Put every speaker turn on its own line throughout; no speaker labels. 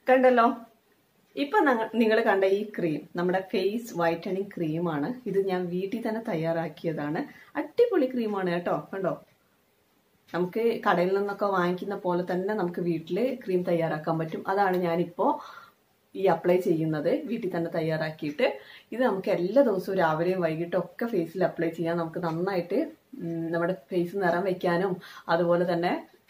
കണ്ടല്ലോ ഇപ്പൊ നിങ്ങൾ കണ്ട ഈ ക്രീം നമ്മുടെ ഫേസ് വൈറ്റനിങ് ക്രീമാണ് ഇത് ഞാൻ വീട്ടിൽ തന്നെ തയ്യാറാക്കിയതാണ് അടിപൊളി ക്രീമാണ് കേട്ടോ കണ്ടോ നമുക്ക് കടയിൽ നിന്നൊക്കെ വാങ്ങിക്കുന്ന പോലെ തന്നെ നമുക്ക് വീട്ടിൽ ക്രീം തയ്യാറാക്കാൻ പറ്റും അതാണ് ഞാനിപ്പോൾ ഈ അപ്ലൈ ചെയ്യുന്നത് വീട്ടിൽ തന്നെ തയ്യാറാക്കിയിട്ട് ഇത് നമുക്ക് എല്ലാ ദിവസവും രാവിലെയും വൈകിട്ടും ഒക്കെ ഫേസിൽ അപ്ലൈ ചെയ്യാം നമുക്ക് നന്നായിട്ട് ഉം, നമ്മുടെ ഫേസ് നിറം വെക്കാനും അതുപോലെ തന്നെ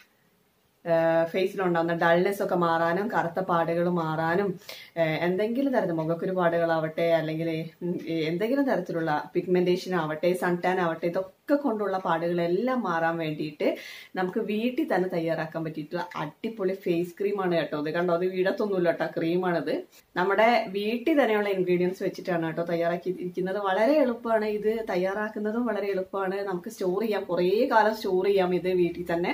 ഫേസിലുണ്ടാകുന്ന ഡൾനെസ് ഒക്കെ മാറാനും കറുത്ത പാടുകൾ മാറാനും ഏഹ് എന്തെങ്കിലും തരത്തിൽ മുഖക്കുരു പാടുകളാവട്ടെ അല്ലെങ്കിൽ ഉം, എന്തെങ്കിലും തരത്തിലുള്ള പിഗ്മെന്റേഷൻ ആവട്ടെ സൺടാൻ ആവട്ടെ ഇതൊക്കെ കൊണ്ടുള്ള പാടുകളെല്ലാം മാറാൻ വേണ്ടിയിട്ട് നമുക്ക് വീട്ടിൽ തന്നെ തയ്യാറാക്കാൻ പറ്റിയിട്ടുള്ള അടിപൊളി ഫേസ് ക്രീമാണ് കേട്ടോ ഇത് കണ്ടോ അത് വീടത്തൊന്നുമില്ല കേട്ടോ ക്രീമാണിത് നമ്മുടെ വീട്ടിൽ തന്നെയുള്ള ഇൻഗ്രീഡിയൻസ് വെച്ചിട്ടാണ് കേട്ടോ തയ്യാറാക്കിയിരിക്കുന്നത് വളരെ എളുപ്പമാണ് ഇത് തയ്യാറാക്കുന്നതും വളരെ എളുപ്പമാണ് നമുക്ക് സ്റ്റോർ ചെയ്യാം കുറേ കാലം സ്റ്റോർ ചെയ്യാം ഇത് വീട്ടിൽ തന്നെ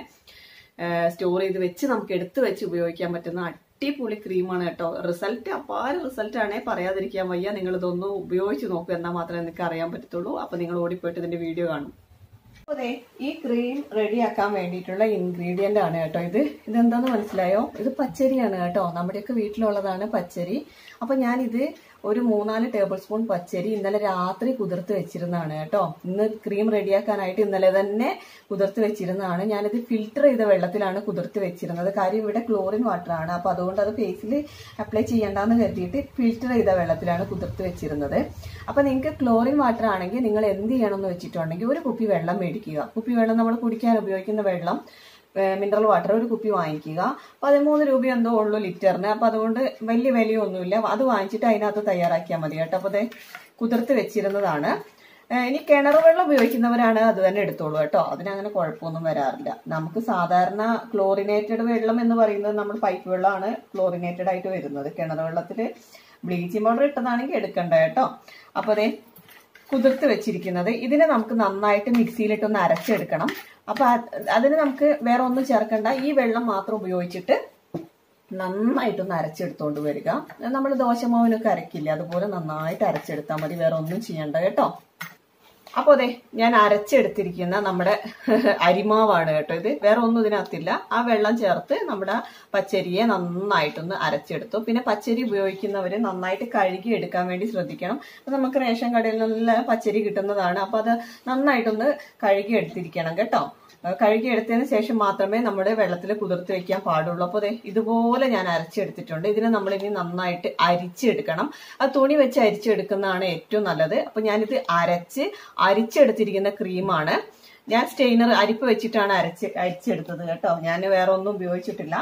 സ്റ്റോർ ചെയ്ത് വെച്ച് നമുക്ക് എടുത്ത് വെച്ച് ഉപയോഗിക്കാൻ പറ്റുന്ന അടിപൊളി ക്രീമാണ് കേട്ടോ റിസൾട്ട് അപാര റിസൾട്ട് ആണേ പറയാതിരിക്കാൻ വയ്യ നിങ്ങൾ ഇതൊന്ന് ഉപയോഗിച്ച് നോക്കുക എന്നാൽ മാത്രമേ നിങ്ങൾക്ക് അറിയാൻ പറ്റത്തുള്ളൂ അപ്പൊ നിങ്ങൾ ഓടിപ്പോയിട്ട് ഇതിന്റെ വീഡിയോ കാണും അപ്പൊ ദേ ഈ ക്രീം റെഡിയാക്കാൻ വേണ്ടിയിട്ടുള്ള ഇൻഗ്രീഡിയന്റ് ആണ് കേട്ടോ ഇത് ഇതെന്താന്ന് മനസ്സിലായോ ഇത് പച്ചരിയാണ് കേട്ടോ നമ്മുടെയൊക്കെ വീട്ടിലുള്ളതാണ് പച്ചരി അപ്പൊ ഞാനിത് ഒരു മൂന്നാല് ടേബിൾ സ്പൂൺ പച്ചരി ഇന്നലെ രാത്രി കുതിർത്ത് വെച്ചിരുന്നതാണ് കേട്ടോ ഇന്ന് ക്രീം റെഡിയാക്കാനായിട്ട് ഇന്നലെ തന്നെ കുതിർത്ത് വെച്ചിരുന്നതാണ് ഞാനിത് ഫിൽറ്റർ ചെയ്ത വെള്ളത്തിലാണ് കുതിർത്ത് വെച്ചിരുന്നത് കാര്യം ഇവിടെ ക്ലോറിൻ വാട്ടർ ആണ് അപ്പൊ അതുകൊണ്ട് അത് ഫേസിൽ അപ്ലൈ ചെയ്യേണ്ടെന്ന് കരുതിയിട്ട് ഫിൽറ്റർ ചെയ്ത വെള്ളത്തിലാണ് കുതിർത്ത് വെച്ചിരുന്നത് അപ്പൊ നിങ്ങൾക്ക് ക്ലോറിൻ വാട്ടർ ആണെങ്കിൽ നിങ്ങൾ എന്ത് ചെയ്യണമെന്ന് വെച്ചിട്ടുണ്ടെങ്കിൽ ഒരു കുപ്പി വെള്ളം മേടിക്കുക കുപ്പി വെള്ളം നമ്മൾ കുടിക്കാൻ ഉപയോഗിക്കുന്ന വെള്ളം മിനറൽ വാട്ടർ ഒരു കുപ്പി വാങ്ങിക്കുക പതിമൂന്ന് രൂപ എന്തോ ഉള്ളൂ ലിറ്ററിന് അപ്പൊ അതുകൊണ്ട് വലിയ വിലയൊന്നുമില്ല അത് വാങ്ങിച്ചിട്ട് അതിനകത്ത് തയ്യാറാക്കിയാൽ മതി കേട്ടോ അപ്പൊ അതെ കുതിർത്ത് വെച്ചിരുന്നതാണ് ഏഹ് ഇനി കിണർ വെള്ളം ഉപയോഗിക്കുന്നവരാണ് അത് തന്നെ എടുത്തോളൂ കേട്ടോ അതിനങ്ങനെ കുഴപ്പമൊന്നും വരാറില്ല നമുക്ക് സാധാരണ ക്ലോറിനേറ്റഡ് വെള്ളം എന്ന് പറയുന്നത് നമ്മൾ പൈപ്പ് വെള്ളമാണ് ക്ലോറിനേറ്റഡ് ആയിട്ട് വരുന്നത് കിണർ വെള്ളത്തിൽ ബ്ലീച്ചിങ് പൗഡർ ഇട്ടതാണെങ്കിൽ എടുക്കണ്ട കേട്ടോ അപ്പൊ അതെ കുതിർത്ത് വെച്ചിരിക്കുന്നത് ഇതിനെ നമുക്ക് നന്നായിട്ട് മിക്സിയിലിട്ടൊന്ന് അരച്ചെടുക്കണം അപ്പൊ അത് അതിന് നമുക്ക് വേറെ ഒന്നും ചേർക്കണ്ട ഈ വെള്ളം മാത്രം ഉപയോഗിച്ചിട്ട് നന്നായിട്ടൊന്ന് അരച്ചെടുത്തോണ്ട് വരിക നമ്മൾ ദോശമാവിനൊക്കെ അരക്കില്ല അതുപോലെ നന്നായിട്ട് അരച്ചെടുത്താൽ മതി വേറെ ഒന്നും ചെയ്യണ്ട കേട്ടോ അപ്പൊ അതെ ഞാൻ അരച്ചെടുത്തിരിക്കുന്ന നമ്മുടെ അരിമാവാണ് കേട്ടോ ഇത് വേറെ ഒന്നും ഇതിനകത്തില്ല ആ വെള്ളം ചേർത്ത് നമ്മുടെ പച്ചരിയെ നന്നായിട്ടൊന്ന് അരച്ചെടുത്തു പിന്നെ പച്ചരി ഉപയോഗിക്കുന്നവര് നന്നായിട്ട് കഴുകി എടുക്കാൻ വേണ്ടി ശ്രദ്ധിക്കണം അപ്പൊ നമുക്ക് റേഷൻ കടയിൽ നല്ല പച്ചരി കിട്ടുന്നതാണ് അപ്പൊ അത് നന്നായിട്ടൊന്ന് കഴുകി എടുത്തിരിക്കണം കേട്ടോ കഴുകി എടുത്തതിന് ശേഷം മാത്രമേ നമ്മൾ വെള്ളത്തിൽ കുതിർത്ത് വെക്കാൻ പാടുള്ളൂ അപ്പോൾ ഇതുപോലെ ഞാൻ അരച്ചെടുത്തിട്ടുണ്ട് ഇതിനെ നമ്മൾ ഇനി നന്നായിട്ട് അരിച്ചെടുക്കണം ആ തുണി വെച്ച് അരിച്ചെടുക്കുന്നതാണ് ഏറ്റവും നല്ലത് അപ്പൊ ഞാനിത് അരച്ച് അരിച്ചെടുത്തിരിക്കുന്ന ക്രീമാണ് ഞാൻ സ്റ്റെയിനർ അരിപ്പ് വെച്ചിട്ടാണ് അരച്ച് അരിച്ചെടുത്തത് കേട്ടോ ഞാൻ വേറെ ഒന്നും ഉപയോഗിച്ചിട്ടില്ല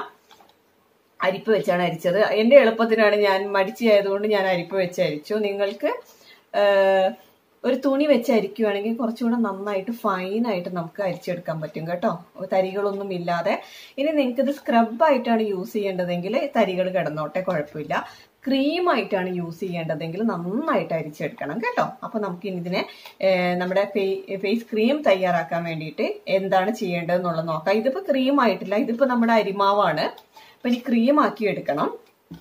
അരിപ്പ് വെച്ചാണ് അരിച്ചത് എന്റെ എളുപ്പത്തിനാണ് ഞാൻ മടിച്ചായതുകൊണ്ട് ഞാൻ അരിപ്പ് വെച്ച് അരിച്ചു നിങ്ങൾക്ക് ഏഹ്, ഒരു തുണി വെച്ച് അരിക്കുവാണെങ്കിൽ കുറച്ചുകൂടെ നന്നായിട്ട് ഫൈനായിട്ട് നമുക്ക് അരിച്ചെടുക്കാൻ പറ്റും കേട്ടോ തരികളൊന്നും ഇല്ലാതെ ഇനി നിങ്ങൾക്ക് ഇത് സ്ക്രബായിട്ടാണ് യൂസ് ചെയ്യേണ്ടതെങ്കിൽ തരികൾ കിടന്നോട്ടെ കുഴപ്പമില്ല ക്രീമായിട്ടാണ് യൂസ് ചെയ്യേണ്ടതെങ്കിൽ നന്നായിട്ട് അരിച്ചെടുക്കണം കേട്ടോ അപ്പൊ നമുക്ക് ഇനി ഇതിനെ ഏഹ്, നമ്മുടെ ഫേസ് ക്രീം തയ്യാറാക്കാൻ വേണ്ടിയിട്ട് എന്താണ് ചെയ്യേണ്ടതെന്നുള്ളത് നോക്കാം ഇതിപ്പോ ക്രീം ആയിട്ടില്ല ഇതിപ്പോ നമ്മുടെ അരിമാവാണ് അപ്പൊ ഇനി ക്രീം ആക്കി എടുക്കണം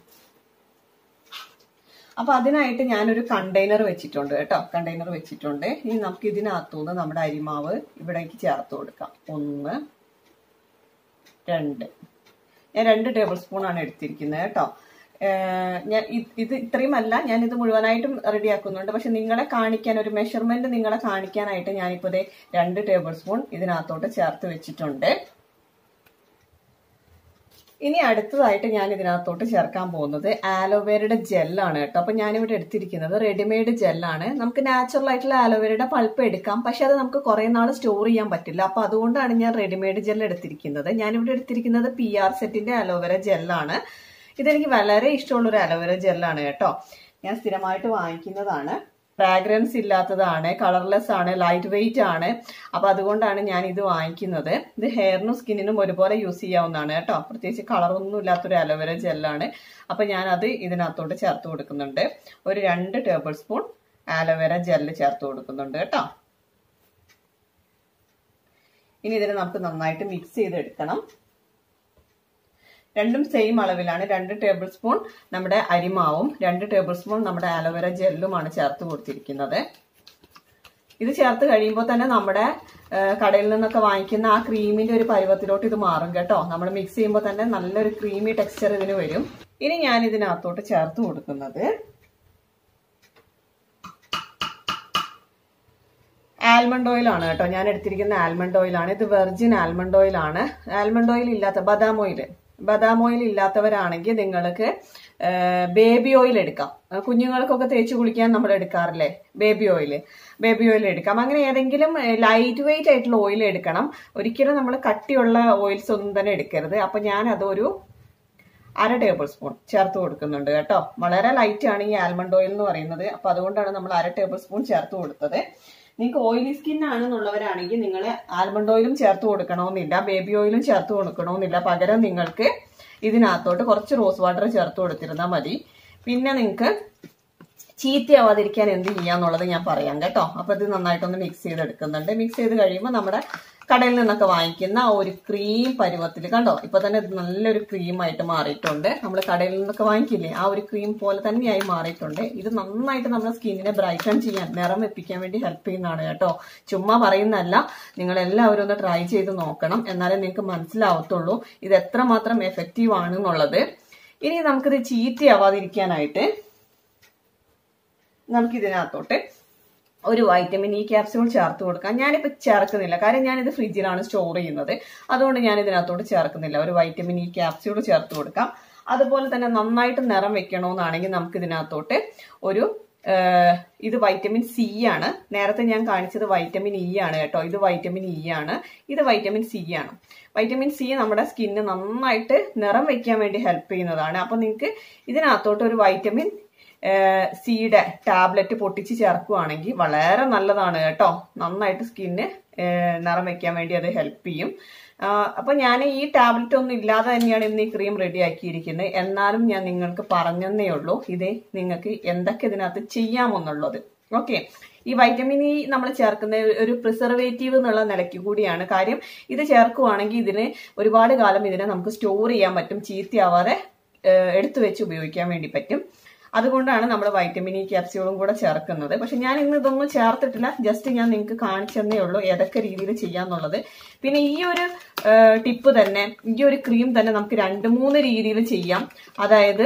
അപ്പൊ അതിനായിട്ട് ഞാനൊരു കണ്ടെയ്നർ വെച്ചിട്ടുണ്ട് കേട്ടോ കണ്ടെയ്നർ വെച്ചിട്ടുണ്ട് ഇനി നമുക്ക് ഇതിനകത്തുനിന്ന് നമ്മുടെ അരിമാവ് ഇവിടേക്ക് ചേർത്ത് കൊടുക്കാം ഒന്ന് രണ്ട് ഞാൻ രണ്ട് ടേബിൾ സ്പൂൺ ആണ് എടുത്തിരിക്കുന്നത് കേട്ടോ ഏഹ് ഞാൻ ഇത് ഇത് ഇത്രയും അല്ല ഞാൻ ഇത് മുഴുവനായിട്ടും റെഡിയാക്കുന്നുണ്ട് പക്ഷെ നിങ്ങളെ കാണിക്കാൻ ഒരു മെഷർമെന്റ് നിങ്ങളെ കാണിക്കാനായിട്ട് ഞാനിപ്പോ ദേ രണ്ട് ടേബിൾ സ്പൂൺ ഇതിനകത്തോട്ട് ചേർത്ത് വെച്ചിട്ടുണ്ട് ഇനി അടുത്തതായിട്ട് ഞാൻ ഇതിനകത്തോട്ട് ചേർക്കാൻ പോകുന്നത് ആലോവേരയുടെ ജെല്ലാണ് കേട്ടോ അപ്പൊ ഞാനിവിടെ എടുത്തിരിക്കുന്നത് റെഡിമെയ്ഡ് ജെല്ലാണ് നമുക്ക് നാച്ചുറൽ ആയിട്ടുള്ള ആലോവേരയുടെ പൾപ്പ് എടുക്കാം പക്ഷെ അത് നമുക്ക് കുറെ നാൾ സ്റ്റോർ ചെയ്യാൻ പറ്റില്ല അപ്പൊ അതുകൊണ്ടാണ് ഞാൻ റെഡിമെയ്ഡ് ജെൽ എടുത്തിരിക്കുന്നത് ഞാനിവിടെ എടുത്തിരിക്കുന്നത് പി ആർ സെറ്റിന്റെ അലോവേര ജെല്ലാണ് ഇതെനിക്ക് വളരെ ഇഷ്ടമുള്ള ഒരു അലോവേര ജെല്ലാണ് കേട്ടോ ഞാൻ സ്ഥിരമായിട്ട് വാങ്ങിക്കുന്നതാണ് ഫ്രാഗ്രൻസ് ഇല്ലാത്തതാണ് കളർലെസ് ആണ് ലൈറ്റ് വെയിറ്റ് ആണ് അപ്പൊ അതുകൊണ്ടാണ് ഞാൻ ഇത് വാങ്ങിക്കുന്നത് ഇത് ഹെയറിനും സ്കിന്നിനും ഒരുപോലെ യൂസ് ചെയ്യാവുന്നതാണ് കേട്ടോ പ്രത്യേകിച്ച് കളറൊന്നും ഇല്ലാത്തൊരു അലോവേര ജെല്ലാണ് അപ്പൊ ഞാൻ അത് ഇതിനകത്തോട്ട് ചേർത്ത് കൊടുക്കുന്നുണ്ട് ഒരു രണ്ട് ടേബിൾ സ്പൂൺ ആലോവേര ജെല്ല് ചേർത്ത് കൊടുക്കുന്നുണ്ട് കേട്ടോ ഇനി ഇതിനെ നമുക്ക് നന്നായിട്ട് മിക്സ് ചെയ്തെടുക്കണം രണ്ടും സെയിം അളവിലാണ് രണ്ട് ടേബിൾ സ്പൂൺ നമ്മുടെ അരിമാവും രണ്ട് ടേബിൾ സ്പൂൺ നമ്മുടെ ആലോവേര ജെല്ലുമാണ് ചേർത്ത് കൊടുത്തിരിക്കുന്നത് ഇത് ചേർത്ത് കഴിയുമ്പോൾ തന്നെ നമ്മുടെ ആ, കടയിൽ നിന്നൊക്കെ വാങ്ങിക്കുന്ന ആ ക്രീമിന്റെ ഒരു പരുവത്തിലോട്ട് ഇത് മാറും കേട്ടോ നമ്മൾ മിക്സ് ചെയ്യുമ്പോൾ തന്നെ നല്ലൊരു ക്രീമി ടെക്സ്ചർ ഇതിന് വരും ഇനി ഞാൻ ഇതിനകത്തോട്ട് ചേർത്ത് കൊടുക്കുന്നത് ആൽമണ്ട് ഓയിൽ ആണ് കേട്ടോ ഞാൻ എടുത്തിരിക്കുന്ന ആൽമണ്ട് ഓയിൽ ആണ് ഇത് വെർജിൻ ആൽമണ്ട് ഓയിൽ ആണ് ആൽമണ്ട് ഓയിൽ ഇല്ലാത്ത ബദാം ഓയിൽ ബദാം ഓയിൽ ഇല്ലാത്തവരാണെങ്കിൽ നിങ്ങൾക്ക് ബേബി ഓയിൽ എടുക്കാം ആ, കുഞ്ഞുങ്ങൾക്കൊക്കെ തേച്ച് കുളിക്കാൻ നമ്മൾ എടുക്കാറില്ലേ ബേബി ഓയിൽ ബേബി ഓയിൽ എടുക്കാം അങ്ങനെ ഏതെങ്കിലും ലൈറ്റ് വെയിറ്റ് ആയിട്ടുള്ള ഓയിൽ എടുക്കണം ഒരിക്കലും നമ്മൾ കട്ടിയുള്ള ഓയിൽസ് ഒന്നും തന്നെ എടുക്കരുത് അപ്പൊ ഞാൻ അതൊരു അര ടേബിൾ സ്പൂൺ ചേർത്ത് കൊടുക്കുന്നുണ്ട് കേട്ടോ വളരെ ലൈറ്റ് ആണ് ഈ ആൽമണ്ട് ഓയിൽ എന്ന് പറയുന്നത് അപ്പൊ അതുകൊണ്ടാണ് നമ്മൾ അര ടേബിൾ സ്പൂൺ ചേർത്ത് കൊടുത്തത് നിങ്ങൾക്ക് ഓയിലി സ്കിൻ ആണെന്നുള്ളവരാണെങ്കിൽ നിങ്ങൾ ആൽമണ്ട് ഓയിലും ചേർത്ത് കൊടുക്കണമെന്നില്ല ബേബി ഓയിലും ചേർത്ത് കൊടുക്കണമെന്നില്ല പകരം നിങ്ങൾക്ക് ഇതിനകത്തോട്ട് കുറച്ച് റോസ് വാട്ടർ ചേർത്ത് കൊടുത്തിരുന്നാൽ മതി പിന്നെ നിങ്ങൾക്ക് ചീത്തയാവാതിരിക്കാൻ എന്ത് ചെയ്യാന്നുള്ളത് ഞാൻ പറയാം കേട്ടോ അപ്പൊ ഇത് നന്നായിട്ടൊന്ന് മിക്സ് ചെയ്തെടുക്കുന്നുണ്ട് മിക്സ് ചെയ്ത് കഴിയുമ്പോൾ നമ്മുടെ കടയിൽ നിന്നൊക്കെ വാങ്ങിക്കുന്ന ആ ഒരു ക്രീം പരുവത്തിൽ കണ്ടോ ഇപ്പൊ തന്നെ ഇത് നല്ലൊരു ക്രീം ആയിട്ട് മാറിയിട്ടുണ്ട് നമ്മൾ കടയിൽ നിന്നൊക്കെ വാങ്ങിക്കില്ലേ ആ ഒരു ക്രീം പോലെ തന്നെയായി മാറിയിട്ടുണ്ട് ഇത് നന്നായിട്ട് നമ്മുടെ സ്കിന്നിനെ ബ്രൈറ്റൺ ചെയ്യാൻ നിറം വെപ്പിക്കാൻ വേണ്ടി ഹെൽപ്പ് ചെയ്യുന്നതാണ് കേട്ടോ ചുമ്മാ പറയുന്നതല്ല നിങ്ങൾ എല്ലാവരും ഒന്ന് ട്രൈ ചെയ്ത് നോക്കണം എന്നാലേ നിങ്ങൾക്ക് മനസ്സിലാവത്തുള്ളൂ ഇത് എത്രമാത്രം എഫക്റ്റീവ് ആണെന്നുള്ളത് ഇനി നമുക്കിത് ചീത്തയാവാതിരിക്കാനായിട്ട് നമുക്ക് ഇതിനകത്തോട്ട് ഒരു വൈറ്റമിൻ ഇ ക്യാപ്സ്യൂൾ ചേർത്ത് കൊടുക്കാം ഞാനിപ്പോൾ ചേർക്കുന്നില്ല കാരണം ഞാനിത് ഫ്രിഡ്ജിലാണ് സ്റ്റോർ ചെയ്യുന്നത് അതുകൊണ്ട് ഞാൻ ഇതിനകത്തോട്ട് ചേർക്കുന്നില്ല ഒരു വൈറ്റമിൻ ഇ ക്യാപ്സ്യൂൾ ചേർത്ത് കൊടുക്കാം അതുപോലെ തന്നെ നന്നായിട്ട് നിറം വെക്കണമെന്നാണെങ്കിൽ നമുക്ക് ഇതിനകത്തോട്ട് ഒരു ഏഹ്, ഇത് വൈറ്റമിൻ സി ആണ് നേരത്തെ ഞാൻ കാണിച്ചത് വൈറ്റമിൻ ഇ ആണ് കേട്ടോ ഇത് വൈറ്റമിൻ ഇ ആണ് ഇത് വൈറ്റമിൻ സി ആണ് വൈറ്റമിൻ സി നമ്മുടെ സ്കിന്നിന് നന്നായിട്ട് നിറം വെക്കാൻ വേണ്ടി ഹെൽപ്പ് ചെയ്യുന്നതാണ് അപ്പൊ നിങ്ങൾക്ക് ഇതിനകത്തോട്ട് ഒരു വൈറ്റമിൻ സിയുടെ ടാബ്ലറ്റ് പൊട്ടിച്ച് ചേർക്കുവാണെങ്കിൽ വളരെ നല്ലതാണ് കേട്ടോ നന്നായിട്ട് സ്കിന്ന് നിറം വെക്കാൻ വേണ്ടി അത് ഹെൽപ്പ് ചെയ്യും ആ, അപ്പൊ ഞാൻ ഈ ടാബ്ലറ്റ് ഒന്നും ഇല്ലാതെ തന്നെയാണ് ഇന്ന് ഈ ക്രീം റെഡി ആക്കിയിരിക്കുന്നത് എന്നാലും ഞാൻ നിങ്ങൾക്ക് പറഞ്ഞെന്നേ ഉള്ളൂ ഇത് നിങ്ങൾക്ക് എന്തൊക്കെ ഇതിനകത്ത് ചെയ്യാമെന്നുള്ളത് ഓക്കെ ഈ വൈറ്റമിൻ ഇ നമ്മൾ ചേർക്കുന്ന ഒരു പ്രിസർവേറ്റീവ് എന്നുള്ള നിലയ്ക്ക് കൂടിയാണ് കാര്യം ഇത് ചേർക്കുവാണെങ്കിൽ ഇതിന് ഒരുപാട് കാലം ഇതിനെ നമുക്ക് സ്റ്റോർ ചെയ്യാൻ പറ്റും ചീത്തയാവാതെ ഏഹ്, എടുത്തു വെച്ച് ഉപയോഗിക്കാൻ വേണ്ടി പറ്റും അതുകൊണ്ടാണ് നമ്മൾ വൈറ്റമിൻ ഇ ക്യാപ്സ്യൂളും കൂടെ ചേർക്കുന്നത് പക്ഷെ ഞാൻ ഇന്ന് ഇതൊന്നും ചേർത്തിട്ടില്ല ജസ്റ്റ് ഞാൻ നിങ്ങൾക്ക് കാണിച്ചെന്നേ ഉള്ളൂ ഏതൊക്കെ രീതിയിൽ ചെയ്യാന്നുള്ളത് പിന്നെ ഈ ഒരു ടിപ്പ് തന്നെ ഈ ഒരു ക്രീം തന്നെ നമുക്ക് രണ്ട് മൂന്ന് രീതിയിൽ ചെയ്യാം അതായത്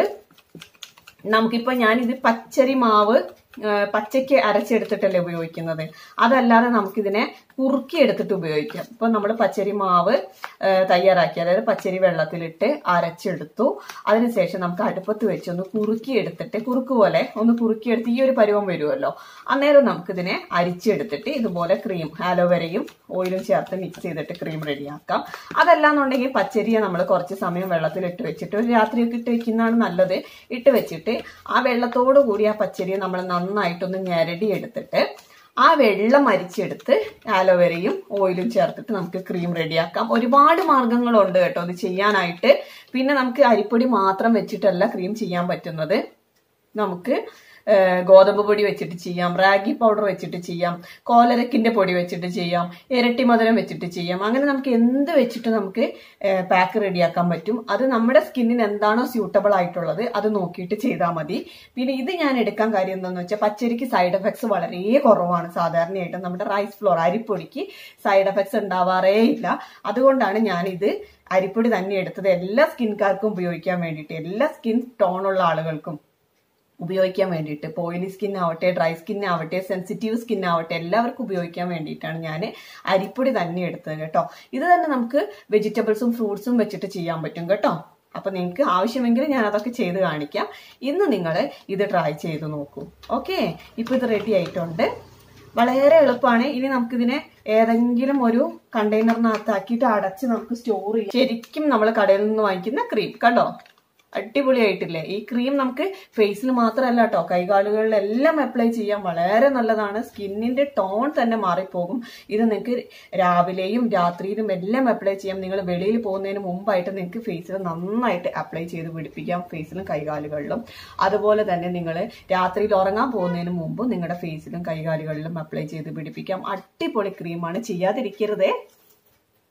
നമുക്കിപ്പോ ഞാനിത് പച്ചരി മാവ് ആ, പച്ചയ്ക്ക് അരച്ചെടുത്തിട്ടല്ലേ ഉപയോഗിക്കുന്നത് അതല്ലാതെ നമുക്കിതിനെ കുറുക്കി എടുത്തിട്ട് ഉപയോഗിക്കാം ഇപ്പൊ നമ്മൾ പച്ചരി മാവ് ആ, തയ്യാറാക്കി അതായത് പച്ചരി വെള്ളത്തിലിട്ട് അരച്ചെടുത്തു അതിനുശേഷം നമുക്ക് അടുപ്പത്ത് വെച്ച് ഒന്ന് കുറുക്കി എടുത്തിട്ട് കുറുക്ക് പോലെ ഒന്ന് കുറുക്കിയെടുത്ത് ഈ ഒരു പരുവം വരുമല്ലോ അന്നേരം നമുക്കിതിനെ അരിച്ചെടുത്തിട്ട് ഇതുപോലെ ക്രീം ആലോവേരയും ഓയിലും ചേർത്ത് മിക്സ് ചെയ്തിട്ട് ക്രീം റെഡിയാക്കാം അതല്ലാന്നുണ്ടെങ്കിൽ പച്ചരിയെ നമ്മൾ കുറച്ച് സമയം വെള്ളത്തിൽ ഇട്ട് വെച്ചിട്ട് ഒരു രാത്രിയൊക്കെ ഇട്ട് വെക്കുന്നതാണ് നല്ലത് ഇട്ട് വെച്ചിട്ട് ആ വെള്ളത്തോടു കൂടി ആ പച്ചരിയെ നമ്മൾ നന്നായിട്ടൊന്ന് ഞെരടി എടുത്തിട്ട് ആ വെള്ളം അരിച്ചെടുത്ത് ആലോവേരയും ഓയിലും ചേർത്തിട്ട് നമുക്ക് ക്രീം റെഡിയാക്കാം ഒരുപാട് മാർഗങ്ങളുണ്ട് കേട്ടോ ഇത് ചെയ്യാനായിട്ട് പിന്നെ നമുക്ക് അരിപ്പൊടി മാത്രം വെച്ചിട്ടല്ല ക്രീം ചെയ്യാൻ പറ്റുന്നത് നമുക്ക് ഏഹ്, ഗോതമ്പ് പൊടി വെച്ചിട്ട് ചെയ്യാം റാഗി പൗഡർ വെച്ചിട്ട് ചെയ്യാം കോലരക്കിന്റെ പൊടി വെച്ചിട്ട് ചെയ്യാം ഇരട്ടി മധുരം വെച്ചിട്ട് ചെയ്യാം അങ്ങനെ നമുക്ക് എന്ത് വെച്ചിട്ട് നമുക്ക് പാക്ക് റെഡിയാക്കാൻ പറ്റും അത് നമ്മുടെ സ്കിന്നിന് എന്താണോ സ്യൂട്ടബിൾ ആയിട്ടുള്ളത് അത് നോക്കിയിട്ട് ചെയ്താൽ മതി പിന്നെ ഇത് ഞാൻ എടുക്കാൻ കാര്യം എന്താണെന്ന് വെച്ചാൽ പച്ചരിക്ക് സൈഡ് എഫക്ട്സ് വളരെ കുറവാണ് സാധാരണയായിട്ട് നമ്മുടെ റൈസ് ഫ്ലോർ അരിപ്പൊടിക്ക് സൈഡ് എഫക്ട്സ് ഉണ്ടാവാറേ ഇല്ല അതുകൊണ്ടാണ് ഞാനിത് അരിപ്പൊടി തന്നെ എടുത്തത് എല്ലാ സ്കിൻകാർക്കും ഉപയോഗിക്കാൻ വേണ്ടിയിട്ട് എല്ലാ സ്കിൻ ടോണുള്ള ആളുകൾക്കും ഉപയോഗിക്കാൻ വേണ്ടിയിട്ട് ഇപ്പോൾ ഓയിലി സ്കിൻ ആവട്ടെ ഡ്രൈ സ്കിൻ ആവട്ടെ സെൻസിറ്റീവ് സ്കിൻ ആവട്ടെ എല്ലാവർക്കും ഉപയോഗിക്കാൻ വേണ്ടിയിട്ടാണ് ഞാൻ അരിപ്പൊടി തന്നെ എടുത്തത് കേട്ടോ ഇത് തന്നെ നമുക്ക് വെജിറ്റബിൾസും ഫ്രൂട്ട്സും വെച്ചിട്ട് ചെയ്യാൻ പറ്റും കേട്ടോ അപ്പൊ നിങ്ങൾക്ക് ആവശ്യമെങ്കിൽ ഞാൻ അതൊക്കെ ചെയ്ത് കാണിക്കാം ഇന്ന് നിങ്ങൾ ഇത് ട്രൈ ചെയ്ത് നോക്കൂ ഓക്കെ ഇപ്പൊ ഇത് റെഡി ആയിട്ടുണ്ട് വളരെ എളുപ്പമാണ് ഇനി നമുക്കിതിനെ ഏതെങ്കിലും ഒരു കണ്ടെയ്നറിനകത്താക്കിയിട്ട് അടച്ച് നമുക്ക് സ്റ്റോർ ചെയ്യാം ശരിക്കും നമ്മൾ കടയിൽ നിന്ന് വാങ്ങിക്കുന്ന ക്രീം കണ്ടോ അടിപൊളിയായിട്ടില്ലേ ഈ ക്രീം നമുക്ക് ഫേസിൽ മാത്രമല്ല കേട്ടോ കൈകാലുകളിലെല്ലാം അപ്ലൈ ചെയ്യാൻ വളരെ നല്ലതാണ് സ്കിന്നിന്റെ ടോൺ തന്നെ മാറിപ്പോകും ഇത് നിങ്ങൾക്ക് രാവിലെയും രാത്രിയിലും എല്ലാം അപ്ലൈ ചെയ്യാം നിങ്ങൾ വെളിയിൽ പോകുന്നതിന് മുമ്പായിട്ട് നിങ്ങൾക്ക് ഫേസിൽ നന്നായിട്ട് അപ്ലൈ ചെയ്ത് പിടിപ്പിക്കാം ഫേസിലും കൈകാലുകളിലും അതുപോലെ തന്നെ നിങ്ങൾ രാത്രിയിൽ ഉറങ്ങാൻ പോകുന്നതിന് മുമ്പ് നിങ്ങളുടെ ഫേസിലും കൈകാലുകളിലും അപ്ലൈ ചെയ്ത് പിടിപ്പിക്കാം അടിപൊളി ക്രീമാണ് ചെയ്യാതിരിക്കരുതേ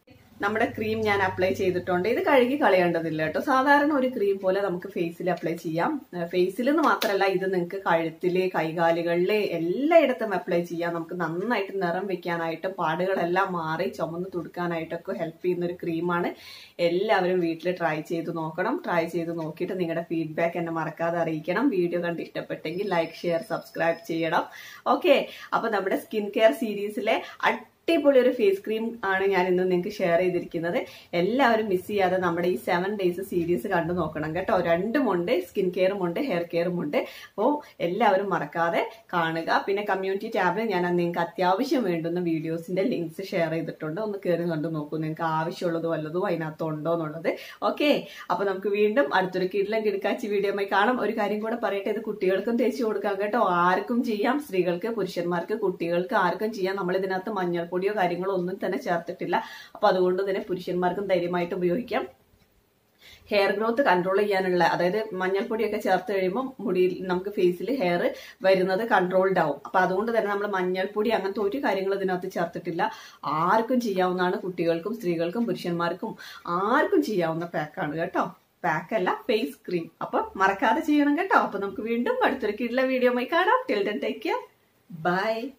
നമ്മുടെ ക്രീം ഞാൻ അപ്ലൈ ചെയ്തിട്ടുണ്ട് ഇത് കഴുകി കളയേണ്ടതില്ല കേട്ടോ സാധാരണ ഒരു ക്രീം പോലെ നമുക്ക് ഫേസിൽ അപ്ലൈ ചെയ്യാം ഫേസിൽ എന്ന് മാത്രമല്ല ഇത് നിങ്ങൾക്ക് കഴുത്തില് കൈകാലുകളില് എല്ലായിടത്തും അപ്ലൈ ചെയ്യാം നമുക്ക് നന്നായിട്ട് നിറം വെക്കാനായിട്ടും പാടുകളെല്ലാം മാറി ചുമന്ന് തുടുക്കാനായിട്ടൊക്കെ ഹെൽപ്പ് ചെയ്യുന്ന ഒരു ക്രീമാണ് എല്ലാവരും വീട്ടിൽ ട്രൈ ചെയ്ത് നോക്കണം ട്രൈ ചെയ്ത് നോക്കിയിട്ട് നിങ്ങളുടെ ഫീഡ്ബാക്ക് എന്നെ മറക്കാതെ അറിയിക്കണം വീഡിയോ കണ്ട് ഇഷ്ടപ്പെട്ടെങ്കിൽ ലൈക്ക് ഷെയർ സബ്സ്ക്രൈബ് ചെയ്യണം ഓക്കെ അപ്പൊ നമ്മുടെ സ്കിൻ കെയർ സീരീസിലെ അടിപൊളി ഒരു ഫേസ് ക്രീം ആണ് ഞാൻ ഇന്ന് നിങ്ങൾക്ക് ഷെയർ ചെയ്തിരിക്കുന്നത് എല്ലാവരും മിസ് ചെയ്യാതെ നമ്മുടെ ഈ സെവൻ ഡേയ്സ് സീരീസ് കണ്ടു നോക്കണം കേട്ടോ രണ്ടും ഉണ്ട് സ്കിൻ കെയറും ഉണ്ട് ഹെയർ കെയറും ഉണ്ട് അപ്പോൾ എല്ലാവരും മറക്കാതെ കാണുക പിന്നെ കമ്മ്യൂണിറ്റി ടാബിൽ ഞാൻ നിങ്ങൾക്ക് അത്യാവശ്യം വേണ്ടുന്ന വീഡിയോസിന്റെ ലിങ്ക്സ് ഷെയർ ചെയ്തിട്ടുണ്ട് ഒന്ന് കയറി കണ്ടു നോക്കൂ നിങ്ങൾക്ക് ആവശ്യമുള്ളത് വല്ലതും അതിനകത്ത് ഉണ്ടോ എന്നുള്ളത് ഓക്കെ അപ്പൊ നമുക്ക് വീണ്ടും അടുത്തൊരു കിടിലം കിടക്കാച്ചി വീഡിയോമായി കാണാം ഒരു കാര്യം കൂടെ പറയട്ടെ ഇത് കുട്ടികൾക്കും തേച്ച് കൊടുക്കാം കേട്ടോ ആർക്കും ചെയ്യാം സ്ത്രീകൾക്ക് പുരുഷന്മാർക്ക് കുട്ടികൾക്ക് ആർക്കും ചെയ്യാം നമ്മൾ ഇതിനകത്ത് മഞ്ഞൾപ്പൊടിയോ കാര്യങ്ങളോ ഒന്നും തന്നെ ചേർത്തിട്ടില്ല അപ്പൊ അതുകൊണ്ട് തന്നെ പുരുഷന്മാർക്കും ധൈര്യമായിട്ട് ഉപയോഗിക്കാം ഹെയർ ഗ്രോത്ത് കൺട്രോൾ ചെയ്യാനുള്ള അതായത് മഞ്ഞൾപ്പൊടിയൊക്കെ ചേർത്ത് കഴിയുമ്പോൾ മുടിയിൽ നമുക്ക് ഫേസിൽ ഹെയർ വരുന്നത് കൺട്രോൾഡ് ആവും അപ്പൊ അതുകൊണ്ട് തന്നെ നമ്മൾ മഞ്ഞൾപ്പൊടി അങ്ങനത്തെ ഒരു കാര്യങ്ങളും ഇതിനകത്ത് ചേർത്തിട്ടില്ല ആർക്കും ചെയ്യാവുന്നതാണ് കുട്ടികൾക്കും സ്ത്രീകൾക്കും പുരുഷന്മാർക്കും ആർക്കും ചെയ്യാവുന്ന പാക്കാണ് കേട്ടോ പാക്കല്ല ഫേസ് ക്രീം അപ്പൊ മറക്കാതെ ചെയ്യണം കേട്ടോ അപ്പൊ നമുക്ക് വീണ്ടും അടുത്തൊരു കിട്ടുള്ള വീഡിയോ കാണാം till then take care by